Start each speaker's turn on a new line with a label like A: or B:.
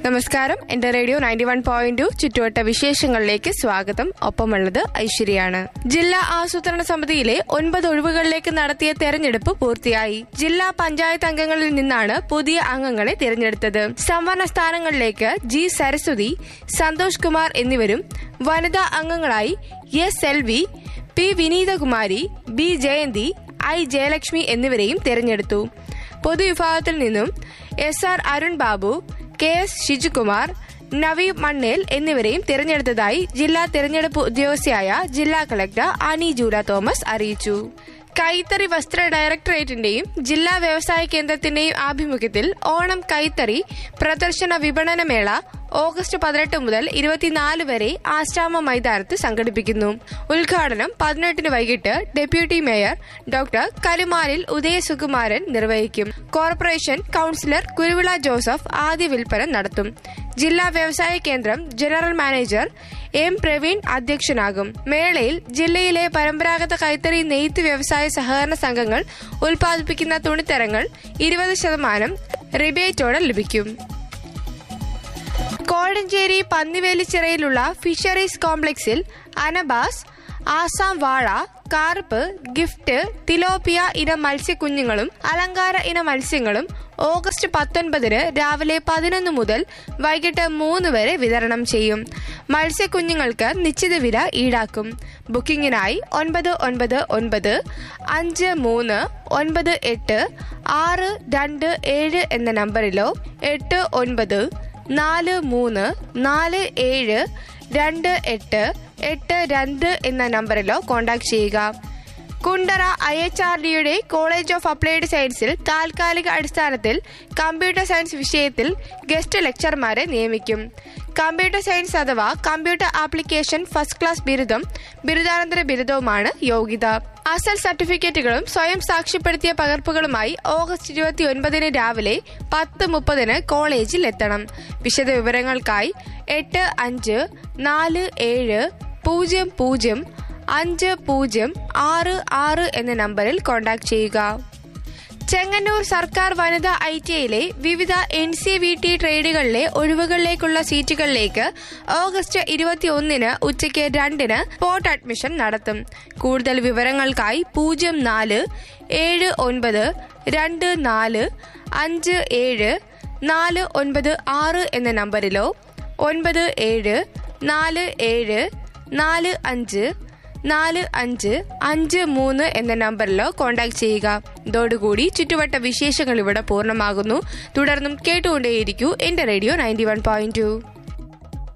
A: നമസ്കാരം എന്റെ radio ninety one point two ചുറ്റുവട്ട വിശേഷങ്ങളിലേക്ക് സ്വാഗതം ഒപ്പമുള്ളത് ഐശ്വര്യാണ് ജില്ലാ ആസൂത്രണ സമിതിയിലെ ഒൻപത് ഒഴിവുകളിലേക്ക് നടത്തിയ തെരഞ്ഞെടുപ്പ് പൂർത്തിയായി ജില്ലാ പഞ്ചായത്ത് അംഗങ്ങളിൽ നിന്നാണ് പുതിയ അംഗങ്ങളെ തിരഞ്ഞെടുത്തത് സംവരണ സ്ഥാനങ്ങളിലേക്ക് ജി സരസ്വതി സന്തോഷ് കുമാർ എന്നിവരും വനിതാ അംഗങ്ങളായി S L V P Vineethakumari B Jayanthi I Jayalakshmi എന്നിവരെയും തിരഞ്ഞെടുത്തു പൊതുവിഭാഗത്തിൽ നിന്നും S R Arun Babu K S Shijukumar Naveeb Mannel എന്നിവരെയും തിരഞ്ഞെടുത്തതായി ജില്ലാ തിരഞ്ഞെടുപ്പ് ഉദ്യോഗസ്ഥയായ ജില്ലാ കളക്ടർ ആനി ജൂല തോമസ് അറിയിച്ചു കൈത്തറി വസ്ത്ര ഡയറക്ടറേറ്റിന്റെയും ജില്ലാ വ്യവസായ കേന്ദ്രത്തിന്റെയും ആഭിമുഖ്യത്തിൽ ഓണം കൈത്തറി പ്രദർശന വിപണന മേള ഓഗസ്റ്റ് പതിനെട്ട് മുതൽ ഇരുപത്തിനാല് വരെ ആശ്രാമ മൈതാനത്ത് സംഘടിപ്പിക്കുന്നു ഉദ്ഘാടനം പതിനെട്ടിന് വൈകിട്ട് deputy mayor doctor Kalumalil Udayasukumaran നിർവഹിക്കും കോർപ്പറേഷൻ കൌൺസിലർ കുരുവിള ജോസഫ് ആദ്യ വിൽപ്പന നടത്തും ജില്ലാ വ്യവസായ കേന്ദ്രം ജനറൽ മാനേജർ എം പ്രവീൺ അധ്യക്ഷനാകും മേളയിൽ ജില്ലയിലെ പരമ്പരാഗത കൈത്തറി നെയ്ത്ത് വ്യവസായ സഹകരണ സംഘങ്ങൾ ഉൽപ്പാദിപ്പിക്കുന്ന തുണിത്തരങ്ങൾ ഇരുപത് ശതമാനം റിബേറ്റോടെ ലഭിക്കും കോഴഞ്ചേരി പന്നിവേലിച്ചിറയിലുള്ള ഫിഷറീസ് കോംപ്ലക്സിൽ അനബാസ് ആസാം വാഴ കാർപ്പ് ഗിഫ്റ്റ് തിലോപ്പിയ ഇനം മത്സ്യക്കുഞ്ഞുങ്ങളും അലങ്കാര ഇന മത്സ്യങ്ങളും ഓഗസ്റ്റ് പത്തൊൻപതിന് രാവിലെ പതിനൊന്ന് മുതൽ വൈകിട്ട് മൂന്ന് വരെ വിതരണം ചെയ്യും മത്സ്യക്കുഞ്ഞുങ്ങൾക്ക് നിശ്ചിത വില ഈടാക്കും ബുക്കിംഗിനായി ഒൻപത് ഒൻപത് ഒൻപത് അഞ്ച് മൂന്ന് ഒൻപത് എട്ട് ആറ് രണ്ട് ഏഴ് എന്ന നമ്പറിലോ എട്ട് ഒൻപത് നാല് മൂന്ന് നാല് ഏഴ് രണ്ട് എട്ട് എട്ട് രണ്ട് എന്ന നമ്പറിലോ കോൺടാക്ട് ചെയ്യുക കുണ്ടറ ഐ എച്ച് ആർ ഡിയുടെ കോളേജ് ഓഫ് അപ്ലൈഡ് സയൻസിൽ താൽക്കാലിക അടിസ്ഥാനത്തിൽ കമ്പ്യൂട്ടർ സയൻസ് വിഷയത്തിൽ ഗസ്റ്റ് ലെക്ചർമാരെ നിയമിക്കും കമ്പ്യൂട്ടർ സയൻസ് അഥവാ കമ്പ്യൂട്ടർ ആപ്ലിക്കേഷൻ ഫസ്റ്റ് ക്ലാസ് ബിരുദം ബിരുദാനന്തര ബിരുദവുമാണ് യോഗ്യത അസൽ സർട്ടിഫിക്കറ്റുകളും സ്വയം സാക്ഷ്യപ്പെടുത്തിയ പകർപ്പുകളുമായി ഓഗസ്റ്റ് ഇരുപത്തി ഒൻപതിന് രാവിലെ പത്ത് മുപ്പതിന് കോളേജിൽ എത്തണം വിശദ വിവരങ്ങൾക്കായി എട്ട് അഞ്ച് നാല് ഏഴ് പൂജ്യം പൂജ്യം അഞ്ച് പൂജ്യം ആറ് ആറ് എന്ന നമ്പറിൽ കോൺടാക്ട് ചെയ്യുക ചെങ്ങന്നൂർ സർക്കാർ വനിതാ ഐ ടി ഐയിലെ വിവിധ എൻ സി വി ടി ട്രേഡുകളിലെ ഒഴിവുകളിലേക്കുള്ള സീറ്റുകളിലേക്ക് ഓഗസ്റ്റ് ഇരുപത്തി ഒന്നിന് ഉച്ചയ്ക്ക് രണ്ടിന് സ്പോട്ട് അഡ്മിഷൻ നടത്തും കൂടുതൽ വിവരങ്ങൾക്കായി പൂജ്യം നാല് ഏഴ് ഒൻപത് രണ്ട് നാല് അഞ്ച് ഏഴ് നാല് ഒൻപത് ആറ് എന്ന നമ്പറിലോ ഒൻപത് ഏഴ് നാല് ഏഴ് നാല് അഞ്ച് നാല് അഞ്ച് അഞ്ച് മൂന്ന് എന്ന നമ്പറിലോ കോൺടാക്ട് ചെയ്യുക ഇതോടുകൂടി ചുറ്റുവട്ട വിശേഷങ്ങൾ ഇവിടെ പൂർണ്ണമാകുന്നു തുടർന്നും കേട്ടുകൊണ്ടേയിരിക്കൂ എന്റെ radio ninety one point to